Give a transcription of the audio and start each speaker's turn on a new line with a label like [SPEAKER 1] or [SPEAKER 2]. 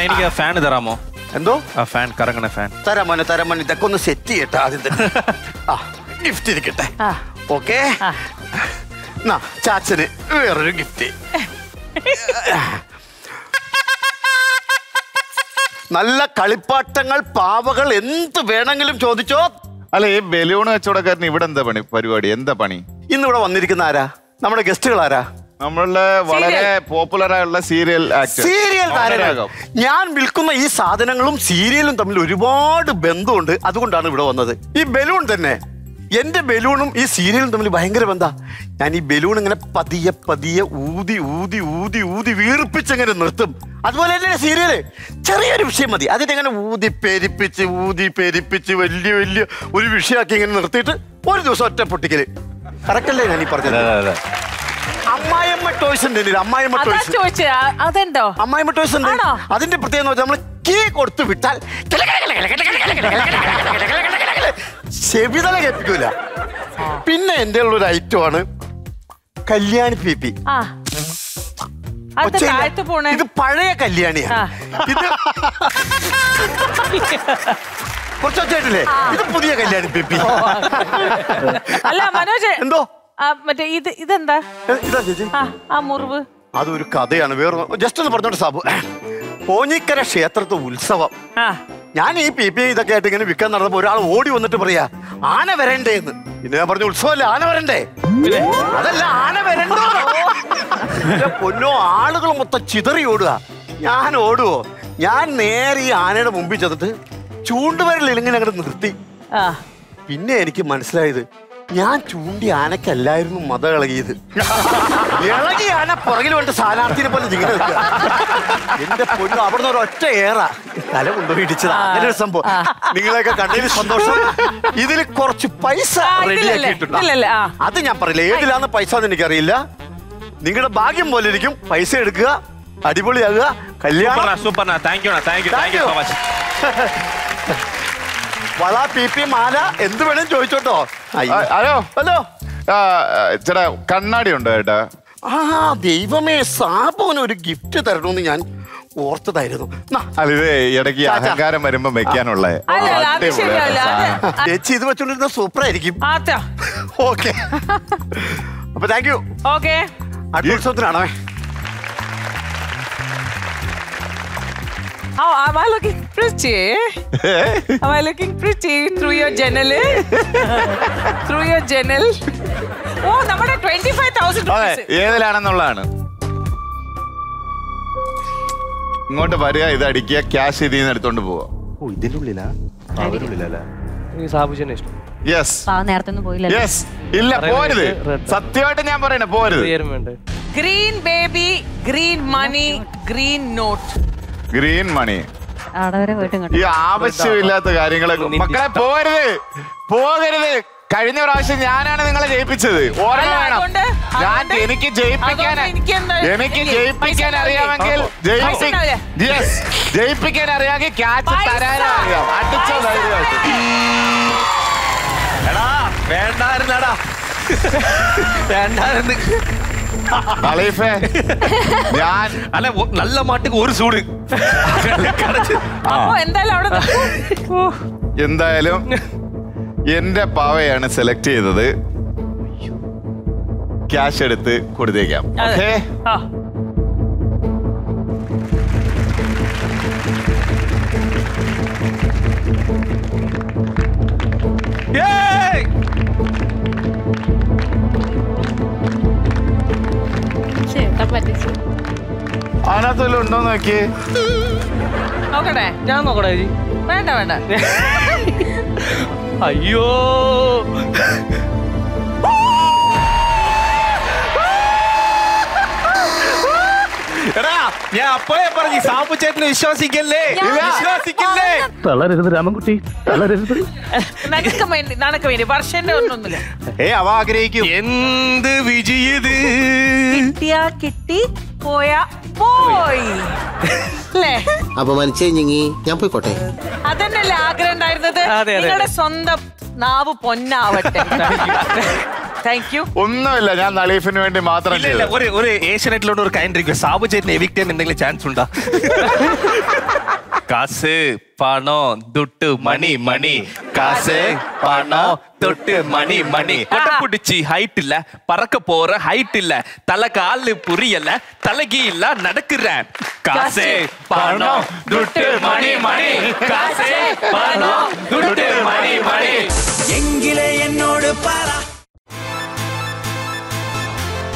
[SPEAKER 1] എനിക്ക് ഫാൻ തരാമോ
[SPEAKER 2] എന്തോ
[SPEAKER 1] ആ ഫാൻ കറങ്ങണ ഫാൻ
[SPEAKER 2] തരാം മോനെ തരാം മോനെ ഇതൊക്കെ ഒന്ന് സെറ്റ് ചെയ്യട്ടെ ആദ്യം തന്നെ ആ ഗിഫ്റ്റ് ഇരിക്കട്ടെ
[SPEAKER 3] ആ.
[SPEAKER 2] ഓക്കെ
[SPEAKER 3] ആ.
[SPEAKER 2] എന്നാ ചാച്ചന് വേറൊരു ഗിഫ്റ്റ് നല്ല കളിപ്പാട്ടങ്ങൾ പാവകൾ എന്ത് വേണമെങ്കിലും ചോദിച്ചോ
[SPEAKER 4] അല്ല ഈ ബലൂൺ കച്ചവടക്കാരന് ഇവിടെ എന്താ പണി പരിപാടി എന്താ പണി
[SPEAKER 2] ഇന്നിവിടെ വന്നിരിക്കുന്ന ആരാ നമ്മുടെ ഗസ്റ്റുകൾ ആരാ
[SPEAKER 4] നമ്മളുടെ വളരെ പോപ്പുലർ ആയുള്ള സീരിയൽ ആക്ടർ
[SPEAKER 2] സീരിയൽ താരങ്ങൾ ഞാൻ വിൽക്കുന്ന ഈ സാധനങ്ങളും സീരിയലും തമ്മിൽ ഒരുപാട് ബന്ധമുണ്ട് അതുകൊണ്ടാണ് ഇവിടെ വന്നത് ഈ ബലൂൺ തന്നെ എന്റെ ബലൂണും ഈ സീരിയലും തമ്മിൽ ഭയങ്കര ബന്ധ ഞാൻ ഈ ബലൂൺ ഇങ്ങനെ പതിയെ പതിയെ ഊതി ഊതി ഊതി ഊതി വീർപ്പിച്ചങ്ങനെ നിർത്തും അതുപോലെ തന്നെ സീരിയല് ചെറിയൊരു വിഷയം മതി അതിനെങ്ങനെ ഊതി പെരിപ്പിച്ച് ഊതി പെരിപ്പിച്ച് വലിയ വലിയ ഒരു വിഷയമാക്കി ഇങ്ങനെ നിർത്തിയിട്ട് ഒരു ദിവസം ഒറ്റ പൊട്ടിക്കല് കറക്റ്റ് അല്ലേ ഞാൻ ഈ പറഞ്ഞത് അമ്മായിയമ്മ ടോയ്സ് ഉണ്ട് ഇതില്, അമ്മായിയമ്മ
[SPEAKER 3] അതാ
[SPEAKER 2] ടോയ്സ്
[SPEAKER 3] ചോദിച്ചത് ആ- അതുണ്ടോ
[SPEAKER 2] അമ്മായിമ്മ ടോയ്സ് ഉണ്ട്
[SPEAKER 3] ആണോ?
[SPEAKER 2] അതിന്റെ പ്രത്യേകത എന്ന് വെച്ചാൽ നമ്മൾ കീ കൊടുത്തു വിട്ടാൽ ചെവിതല കേൾപ്പിക്കൂല പിന്നെ എന്റെ ഉള്ളൊരു ഐറ്റം ആണ് കല്യാണി പി പി
[SPEAKER 3] ആ അത്
[SPEAKER 2] ഒച്ചയില്ല.
[SPEAKER 3] താഴത്ത് പോണേ
[SPEAKER 2] ഇത് പഴയ കല്യാണിയാണ്
[SPEAKER 3] ആ.
[SPEAKER 2] ഇത് കുറച്ച് ഒച്ചയായിട്ടില്ലേ ഇത് പുതിയ കല്യാണി പി പി
[SPEAKER 3] അല്ല മനോജ്
[SPEAKER 2] എന്തോ
[SPEAKER 3] ആ, മറ്റേ ഇത് ഇതെന്താ
[SPEAKER 2] ഏ, ഇതാ ചേച്ചി
[SPEAKER 3] ആ ആ മുറിവ്
[SPEAKER 2] അതൊരു കഥയാണ് വേറെ ജസ്റ്റ് ഒന്ന് പറഞ്ഞോട്ട് സാബു പോഞ്ഞിക്കര ക്ഷേത്രത്തെ ഉത്സവം
[SPEAKER 3] ആ
[SPEAKER 2] ഞാൻ ഈ പി പി ഇതൊക്കെ ആയിട്ട് ഇങ്ങനെ വിൽക്കാൻ നടന്നപ്പോ ഒരാൾ ഓടി വന്നിട്ട് പറയാ ആന വരണ്ടേ എന്ന് പിന്നെ ഞാൻ പറഞ്ഞു ഉത്സവമല്ലേ ആന വരണ്ടേ അതല്ല ആന വരണ്ടോ എന്റെ പൊന്നോ ആളുകൾ മൊത്തം ചിതറി ഓടുക ഞാൻ ഓടുവോ ഞാൻ നേരെ ഈ ആനയുടെ മുമ്പിൽ ചെന്നിട്ട് ചൂണ്ടുവരലിൽ ഇങ്ങനെ അങ്ങോട്ട് നിർത്തി
[SPEAKER 3] ആ
[SPEAKER 2] പിന്നെ എനിക്ക് മനസ്സിലായത് ഞാൻ ചൂണ്ടി ആനക്കല്ലായിരുന്നു മത ഇളകിയത് ഇളകി ആന പുറകിൽ വേണ്ട സ്ഥാനാർത്ഥിനെ പോലെ ഇങ്ങനെ നിൽക്കുക. എന്റെ പൊന്നു അവിടുന്ന് ഒരു ഒറ്റ ഏറ തല കൊണ്ടുപോയി ഇടിച്ചതാ അങ്ങനെ ഒരു സംഭവം നിങ്ങളെയൊക്കെ കണ്ടതിൽ സന്തോഷം ഇതിൽ കുറച്ച് പൈസ
[SPEAKER 3] ആ,
[SPEAKER 2] റെഡി
[SPEAKER 3] ഇതിലല്ലേ?
[SPEAKER 2] ആക്കിയിട്ടുണ്ട്
[SPEAKER 3] ഇതിലല്ലേ? ആ.
[SPEAKER 2] അത് ഞാൻ പറയില്ല ഏതിലാന്ന് പൈസ എന്ന് എനിക്കറിയില്ല നിങ്ങളുടെ ഭാഗ്യം പോലെ ഇരിക്കും പൈസ എടുക്കുക അടിപൊളിയാകുക കല്യാണം
[SPEAKER 1] super thank you thank you thank you so much
[SPEAKER 2] വള പി പി മാല എന്ത് വേണേലും ചോദിച്ചോട്ടോ അയ്യോ.
[SPEAKER 4] ആ, ഹലോ
[SPEAKER 2] ഹലോ
[SPEAKER 4] ആ, ചേട്ടാ കണ്ണാടി ഉണ്ടോ ചേട്ടാ
[SPEAKER 2] ആ ദൈവമേ സാബുവിന് ഒരു ഗിഫ്റ്റ് തരണമെന്ന് ഞാൻ ഓർത്തതായിരുന്നു നാ,
[SPEAKER 4] അല്ല ഇത് ഇടയ്ക്ക്
[SPEAKER 2] ചാച്ചാ.
[SPEAKER 4] അഹങ്കാരം വരുമ്പോ വെക്കാനുള്ള
[SPEAKER 3] അല്ല അല്ല അത് ശരിയല്ല അത്
[SPEAKER 2] ചേച്ചി ഇത് വെച്ചോണ്ടിരുന്ന സൂപ്പർ ആയിരിക്കും
[SPEAKER 3] ആത്താ
[SPEAKER 2] ഓക്കെ അപ്പൊ താങ്ക് യു
[SPEAKER 3] ഓക്കെ
[SPEAKER 2] അടുത്ത ഉത്സവത്തിനാണോ
[SPEAKER 3] Oh, am I looking pretty? Am I looking pretty through your jannel? through your jannel? ഓ നമ്മുടെ ട്വന്റി ഫൈവ് തൗസൻഡ്
[SPEAKER 4] അതെ ഏതിലാണെന്നുള്ളതാണ് ഇങ്ങോട്ട് വരിക ഇത് അടിക്കുക ക്യാഷ് ഇതിൽ നിന്ന് എടുത്തോണ്ട് പോവാ
[SPEAKER 2] ഓ ഇതിന്റെ ഉള്ളിലാ അതിന്റെ ഉള്ളിലല്ലേ
[SPEAKER 5] എനിക്ക് സാബുജനെ ഇഷ്ടം
[SPEAKER 4] യെസ്
[SPEAKER 6] പാവം നേരത്തെ ഒന്നും പോയില്ല
[SPEAKER 4] യെസ് ഇല്ല പോരുത് സത്യമായിട്ട് ഞാൻ പറയണേ പോരുത്
[SPEAKER 5] പേരും വേണ്ടേ
[SPEAKER 3] green baby green money green note
[SPEAKER 4] green money
[SPEAKER 6] അവിടെ വരെ പോയിട്ട്
[SPEAKER 4] ഈ
[SPEAKER 6] ഇങ്ങോട്ട്
[SPEAKER 4] ആവശ്യമില്ലാത്ത കാര്യങ്ങളൊക്കെ മക്കളെ പോരുത് പോകരുത് കഴിഞ്ഞ പ്രാവശ്യം ഞാനാണ് നിങ്ങളെ ജയിപ്പിച്ചത് ഓർമ്മ
[SPEAKER 3] അല്ല,
[SPEAKER 4] വേണം
[SPEAKER 3] അതുകൊണ്ട്-
[SPEAKER 4] ഞാൻ
[SPEAKER 3] അതുകൊണ്ട്
[SPEAKER 4] എനിക്ക് ജയിപ്പിക്കാൻ
[SPEAKER 3] അതുകൊണ്ട് എനിക്ക് എന്താ-
[SPEAKER 4] എനിക്ക്
[SPEAKER 3] എനിക്ക്
[SPEAKER 4] ജയിപ്പിക്കാൻ
[SPEAKER 3] പൈസ
[SPEAKER 4] അറിയാമെങ്കിൽ
[SPEAKER 3] ഉണ്ടാവില്ലേ? പൈസ ഉണ്ടാവില്ലേ?
[SPEAKER 4] യെസ് ജയിപ്പിക്കാൻ അറിയാമെങ്കിൽ ക്യാച്ച്
[SPEAKER 3] പൈസ.
[SPEAKER 4] തരാനും അറിയാം അടിച്ചോ
[SPEAKER 3] പൈസ.
[SPEAKER 4] ധൈര്യമായിട്ട്
[SPEAKER 1] എടാ വേണ്ടായിരുന്നടാ വേണ്ടായിരുന്നു
[SPEAKER 4] ഖലീഫേ ഞാൻ
[SPEAKER 1] അല്ല ഒ- നല്ല മാട്ടുക്ക് ഒരു സൂട് കടച്ച്
[SPEAKER 3] അപ്പൊ എന്തായാലും അവിടെ നിൽക്കൂ. ഓ,
[SPEAKER 4] എന്തായാലും എന്റെ പാവയാണ് സെലക്ട് ചെയ്തത് ക്യാഷ് എടുത്ത് കൊടുത്തേക്കാം
[SPEAKER 3] അതെ.
[SPEAKER 4] ഓക്കേ
[SPEAKER 3] ആ.
[SPEAKER 1] ഏയ്!
[SPEAKER 6] ചേട്ടാ പറ്റിച്ചു
[SPEAKER 4] അതിനകത്ത് വല്ലതും ഉണ്ടോ നോക്കി
[SPEAKER 3] നോക്കട്ടെ
[SPEAKER 5] ഞാൻ നോക്കട്ടെ ചേച്ചി
[SPEAKER 3] വേണ്ട വേണ്ട
[SPEAKER 5] അയ്യോ
[SPEAKER 1] എടാ ഞാൻ അപ്പോഴേ പറഞ്ഞു സാബു ചേട്ടനെ വിശ്വസിക്കല്ലേ വിശ്വസിക്കല്ലേ
[SPEAKER 5] തളരരുത് രാമൻകുട്ടി തളരരുത്
[SPEAKER 3] നനക്ക് വേണ്ടി നനക്ക് വേണ്ടി വർഷന്റെ ഒന്നൊന്നുമില്ല
[SPEAKER 4] ഏ അവ ആഗ്രഹിക്കും
[SPEAKER 1] എന്ത് വിജയത്
[SPEAKER 3] കിട്ടിയാ കിട്ടി പോയാ പോയി അല്ലേ
[SPEAKER 7] അപമാനിച്ചേ ഞങ്ങി ഞാൻ പോയിക്കോട്ടെ
[SPEAKER 3] അതന്നെയല്ലേ ആഗ്രഹം ഉണ്ടായിരുന്നത്
[SPEAKER 5] അതെ, അതെ.
[SPEAKER 3] നിങ്ങളുടെ സ്വന്തം നാവ് പൊന്നാവട്ടെ താങ്ക് യു
[SPEAKER 4] ഒന്നുമില്ല ഞാൻ നളീഫിന് വേണ്ടി മാത്രം
[SPEAKER 1] ഇല്ല ഇല്ല
[SPEAKER 4] ചെയ്തത്
[SPEAKER 1] ഒരു ഒരു ഏഷ്യനെറ്റിലോട്ട് ഒരു കൈൻഡ് സാബു ചേട്ടനെ എവിക്റ്റ് ചെയ്യാൻ എന്തെങ്കിലും ചാൻസ് ഉണ്ടോ காசு பணம் துட்டு மணி மணி காசு பணம் தொட்டு மணி மணி கொட்டை பிடிச்சி ஹைட் இல்ல பறக்க போற ஹைட் இல்ல தலை காலு புரியல தலைக்கு இல்ல நடக்கிறேன் காசு பணம் துட்டு மணி மணி காசு பணம்